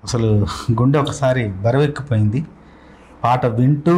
అసలు గుండె ఒకసారి బరువెక్కిపోయింది పాట వింటూ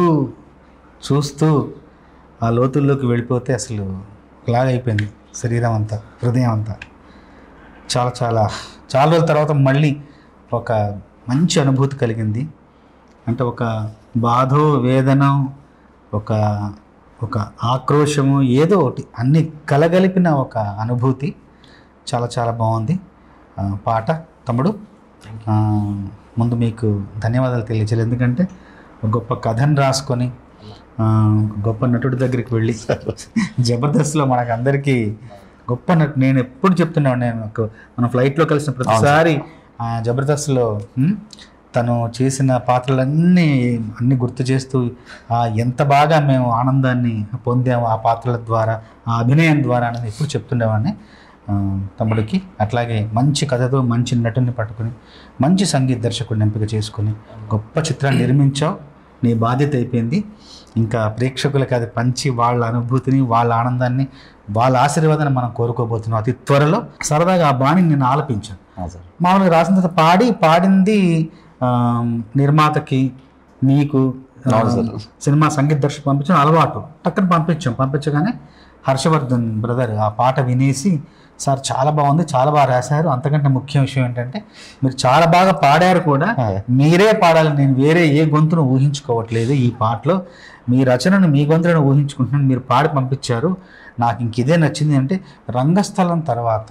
చూస్తూ ఆ లోతుల్లోకి వెళ్ళిపోతే అసలు లాగైపోయింది శరీరం అంతా హృదయం అంతా చాలా చాలా చాలా రోజుల తర్వాత మళ్ళీ ఒక మంచి అనుభూతి కలిగింది అంటే ఒక బాధో వేదన ఒక ఒక ఆక్రోశము ఏదో ఒకటి అన్ని కలగలిపిన ఒక అనుభూతి చాలా చాలా బాగుంది ఆ, పాట తమ్ముడు ఆ, ముందు మీకు ధన్యవాదాలు తెలియజేయాలి ఎందుకంటే ఒక గొప్ప కథను రాసుకొని ఆ, ఒక గొప్ప నటుడి దగ్గరికి వెళ్ళి జబర్దస్త్లో మనకు అందరికీ గొప్ప నటు నేను ఎప్పుడు చెప్తున్నాను నేను ఒక- మనం ఫ్లైట్లో కలిసిన ప్రతిసారి ఆ, జబర్దస్త్లో ఉమ్, తను చేసిన పాత్రలన్నీ అన్ని గుర్తు చేస్తూ ఆ, ఎంత బాగా మేము ఆనందాన్ని పొందాము ఆ పాత్రల ద్వారా ఆ అభినయం ద్వారా అనేది ఎప్పుడు చెప్తుండేవాడిని ఆ, తమ్ముడికి అట్లాగే మంచి కథతో మంచి నటుని పట్టుకుని మంచి సంగీత దర్శకుడిని ఎంపిక చేసుకుని గొప్ప చిత్రాన్ని నిర్మించావు నీ బాధ్యత అయిపోయింది ఇంకా ప్రేక్షకులకు అది పంచి వాళ్ళ అనుభూతిని వాళ్ళ ఆనందాన్ని వాళ్ళ ఆశీర్వాదాన్ని మనం కోరుకోబోతున్నాం అతి త్వరలో సరదాగా ఆ బాణిని నేను ఆలపించాను ఆ సార్ మామూలుగా రాసిన తర్వాత పాడి పాడింది ఆ, నిర్మాతకి మీకు ఆ, అవును సార్. సినిమా సంగీత దర్శకు పంపించాం అలవాటు టక్కన పంపించాం పంపించగానే హర్షవర్ధన్ బ్రదర్ ఆ పాట వినేసి సార్ చాలా బాగుంది చాలా బాగా రాశారు అంతకంటే ముఖ్య విషయం ఏంటంటే మీరు చాలా బాగా పాడారు కూడా మీరే పాడాలి నేను వేరే ఏ గొంతును ఊహించుకోవట్లేదు ఈ పాటలో మీ రచనను మీ గొంతులను ఊహించుకుంటున్నాను మీరు పాడి పంపించారు నాకు ఇంక ఇదే నచ్చింది అంటే రంగస్థలం తర్వాత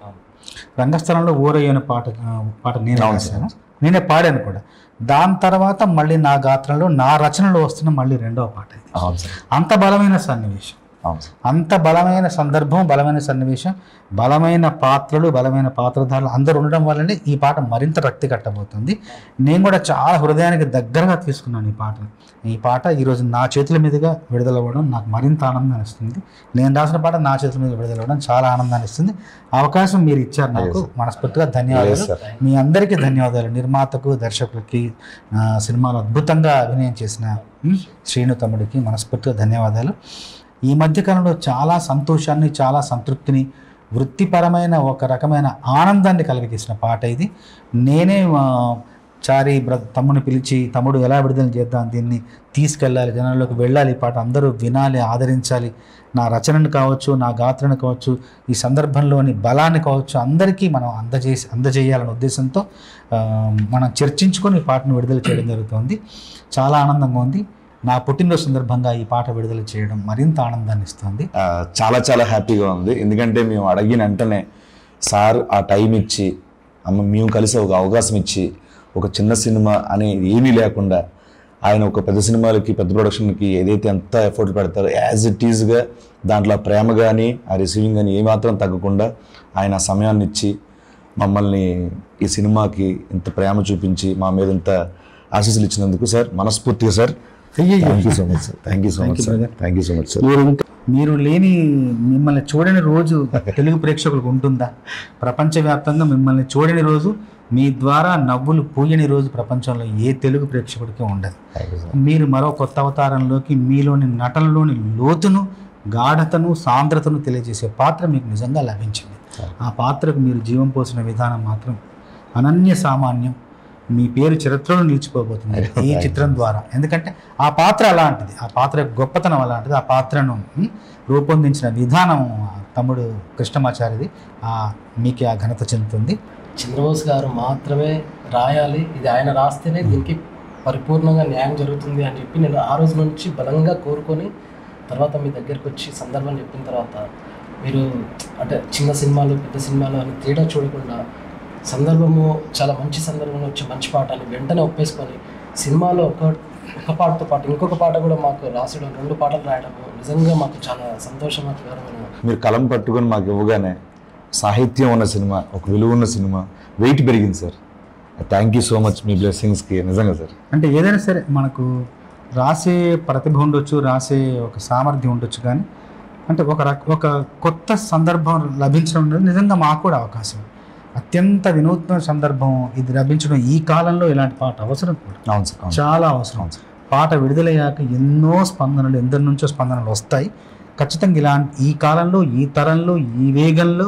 రంగస్థలంలో ఊరయ్యన పాట ఆ, పాట నేను అవును రాశాను నేనే పాడాను కూడా దాని తర్వాత మళ్ళీ నా గాత్రంలో నా రచనలో వస్తున్న మళ్ళీ రెండవ పాట ఇది అవును సార్ అంత బలమైన సన్నివేశం అవును సార్ అంత బలమైన సందర్భం బలమైన సన్నివేశం బలమైన పాత్రలు బలమైన పాత్రధారులు అందరూ ఉండడం వల్లనే ఈ పాట మరింత రక్తి కట్టబోతుంది నేను కూడా చాలా హృదయానికి దగ్గరగా తీసుకున్నాను ఈ పాటను ఈ పాట ఈరోజు నా చేతుల మీదుగా విడుదల అవ్వడం నాకు మరింత ఆనందాన్ని ఇస్తుంది నేను రాసిన పాట నా చేతుల మీద విడుదల అవ్వడం చాలా ఆనందాన్ని ఇస్తుంది అవకాశం మీరు ఇచ్చారు నాకు మనస్ఫూర్తిగా ధన్యవాదాలు Yes, sir. మీ అందరికీ ధన్యవాదాలు నిర్మాతకు దర్శకులకి ఆ, సినిమాలో అద్భుతంగా అభినయం చేసిన ఉమ్, శ్రీను తమ్ముడికి మనస్ఫూర్తిగా ధన్యవాదాలు ఈ మధ్యకాలంలో చాలా సంతోషాన్ని చాలా సంతృప్తిని వృత్తిపరమైన ఒక రకమైన ఆనందాన్ని కలిగజేసిన పాట ఇది నేనే ఆ, చారి బ్ర తమ్ముని పిలిచి తమ్ముడు ఎలా విడుదల చేద్దాం దీన్ని తీసుకెళ్ళాలి జనాల్లోకి వెళ్ళాలి ఈ పాట అందరూ వినాలి ఆదరించాలి నా రచనను కావచ్చు నా గాత్రను కావచ్చు ఈ సందర్భంలోని బలాన్ని కావచ్చు అందరికీ మనం అందజేసి అందజేయాలనే ఉద్దేశంతో ఆ, మనం చర్చించుకొని ఈ పాటను విడుదల చేయడం జరుగుతుంది చాలా ఆనందంగా ఉంది నా పుట్టినరోజు సందర్భంగా ఈ పాట విడుదల చేయడం మరింత ఆనందాన్ని ఇస్తుంది ఆ, చాలా చాలా హ్యాపీగా ఉంది ఎందుకంటే మేము అడిగిన వెంటనే సార్ ఆ టైం ఇచ్చి అమ్మ మేము కలిసి ఒక అవకాశం ఇచ్చి ఒక చిన్న సినిమా అనేది ఏమీ లేకుండా ఆయన ఒక పెద్ద సినిమాలకి పెద్ద ప్రొడక్షన్కి ఏదైతే ఎంత ఎఫర్ట్ పెడతారో యాజ్ ఇట్ ఈజ్గా దాంట్లో ఆ ప్రేమ కానీ ఆ రిసీవింగ్ కానీ ఏమాత్రం తగ్గకుండా ఆయన ఆ సమయాన్ని ఇచ్చి మమ్మల్ని ఈ సినిమాకి ఇంత ప్రేమ చూపించి మా మీద ఇంత ఆశీస్సులు ఇచ్చినందుకు సార్ మనస్ఫూర్తిగా sir thank you so much sir thank you so much sir thank you so much sir మీరు ఇంకా- మీరు లేని మిమ్మల్ని చూడని రోజు తెలుగు ప్రేక్షకులకు ఉంటుందా ప్రపంచవ్యాప్తంగా మిమ్మల్ని చూడని రోజు మీ ద్వారా నవ్వులు పూయని రోజు ప్రపంచంలో ఏ తెలుగు ప్రేక్షకుడికి ఉండదు థ్యాంక్ యూ సార్ మీరు మరో కొత్త అవతారంలోకి మీలోని నటనలోని లోతును గాఢతను సాంద్రతను తెలియజేసే పాత్ర మీకు నిజంగా లభించింది ఆ పాత్రకు మీరు జీవం పోసిన విధానం మాత్రం అనన్య సామాన్యం మీ పేరు చరిత్రలో నిలిచిపోబోతుంది ఈ చిత్రం ద్వారా ఎందుకంటే ఆ పాత్ర అలాంటిది ఆ పాత్ర యొక్క గొప్పతనం అలాంటిది ఆ పాత్రను ఉమ్, రూపొందించిన విధానం ఆ తమ్ముడు కృష్ణమాచారిది ఆ మీకే ఆ ఘనత చెందుతుంది చంద్రబోస్ గారు మాత్రమే రాయాలి ఇది ఆయన రాస్తేనే దీనికి పరిపూర్ణంగా న్యాయం జరుగుతుంది అని చెప్పి నేను ఆ రోజు నుంచి బలంగా కోరుకొని తర్వాత మీ దగ్గరికి వచ్చి సందర్భం చెప్పిన తర్వాత మీరు అంటే చిన్న సినిమాలు పెద్ద సినిమాలు అని తేడా చూడకుండా సందర్భము చాలా మంచి సందర్భంలో వచ్చి మంచి పాట అని వెంటనే ఒప్పేసుకొని సినిమాలో ఒక ఒక పాటతో పాటు ఇంకొక పాట కూడా మాకు రాసడం రెండు పాటలు రాయడము నిజంగా మాకు చాలా సంతోషకరమైన మీరు కలం పట్టుకొని మాకు ఇవ్వగానే సాహిత్యం ఉన్న సినిమా ఒక విలువ ఉన్న సినిమా వెయిట్ పెరిగింది sir thank you so much మీ బ్లెస్సింగ్స్కి నిజంగా సార్ అంటే ఏదైనా సరే మనకు రాసే ప్రతిభ ఉండొచ్చు రాసే ఒక సామర్థ్యం ఉండొచ్చు కానీ అంటే ఒక రక ఒక కొత్త సందర్భం లభించడం అనేది నిజంగా మాకు కూడా అవకాశం అత్యంత వినూత్న సందర్భం ఇది లభించడం ఈ కాలంలో ఇలాంటి పాట అవసరం కూడా అవును సార్ అవును సార్. చాలా అవసరం అవును సార్ పాట విడుదలయ్యాక ఎన్నో స్పందనలు ఎందరి నుంచో స్పందనలు వస్తాయి ఖచ్చితంగా ఇలాంటి ఈ కాలంలో ఈ తరంలో ఈ వేగంలో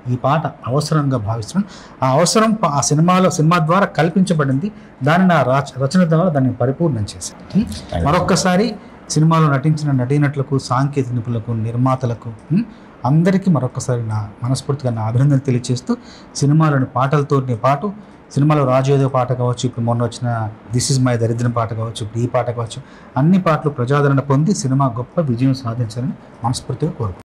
ఈ పాట అవసరంగా భావిస్తున్నాను ఆ అవసరం ప- ఆ సినిమాలో సినిమా ద్వారా కల్పించబడింది దాన్ని నా రాచ రచన ద్వారా దాన్ని పరిపూర్ణం చేశాను ఉం? మరొక్కసారి సినిమాలో నటించిన నటీనటులకు సాంకేతిక నిపుణులకు నిర్మాతలకు ఉం? అందరికీ మరొకసారి నా మనస్ఫూర్తిగా నా అభినందన తెలియజేస్తూ సినిమాలోని పాటలతో పాటు సినిమాలో రాజయోధ పాట కావచ్చు ఇప్పుడు మొన్న వచ్చిన దిస్ ఇస్ మై దరిద్రం పాట కావచ్చు ఇప్పుడు ఈ పాట కావచ్చు అన్ని పాటలు ప్రజాదరణ పొంది సినిమా గొప్ప విజయం సాధించాలని మనస్ఫూర్తిగా కోరుకుంటున్నాను